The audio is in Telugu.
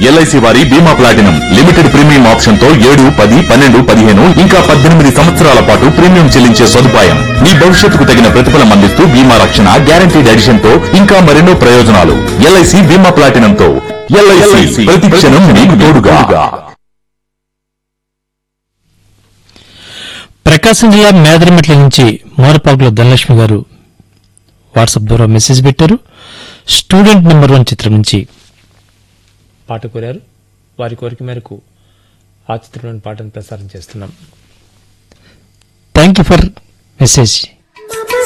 ఎల్ఐసి వారి బీమా ప్లాటినం లిమిటెడ్ ప్రీమియం ఆప్షన్ తో ఏడు పది పన్నెండు పదిహేను ఇంకా పద్దెనిమిది సంవత్సరాల పాటు ప్రీమియం చెల్లించే సదుపాయం మీ భవిష్యత్తుకు తగిన ప్రతిఫలం అందిస్తూ బీమా రక్షణ గ్యారంటీడ్ ఎడిషన్ తో ఇంకా మరెన్నో ప్రయోజనాలు ఎల్ఐసి బీమా ప్లాటినం తో ఎల్ఐసి ప్రతి క్షణం మీకు తోడుగా ప్రకాశం జిల్లా మేదరమెట్ల నుంచి మోరపాకుల ధనలక్ష్మి గారు వాట్సాప్ ద్వారా మెసేజ్ పెట్టారు స్టూడెంట్ నెంబర్ వన్ చిత్రం నుంచి పాట కోరారు వారి కోరిక మేరకు ఆ చిత్రంలోని పాటను ప్రసారం చేస్తున్నాం థ్యాంక్ యూ ఫర్ మెసేజ్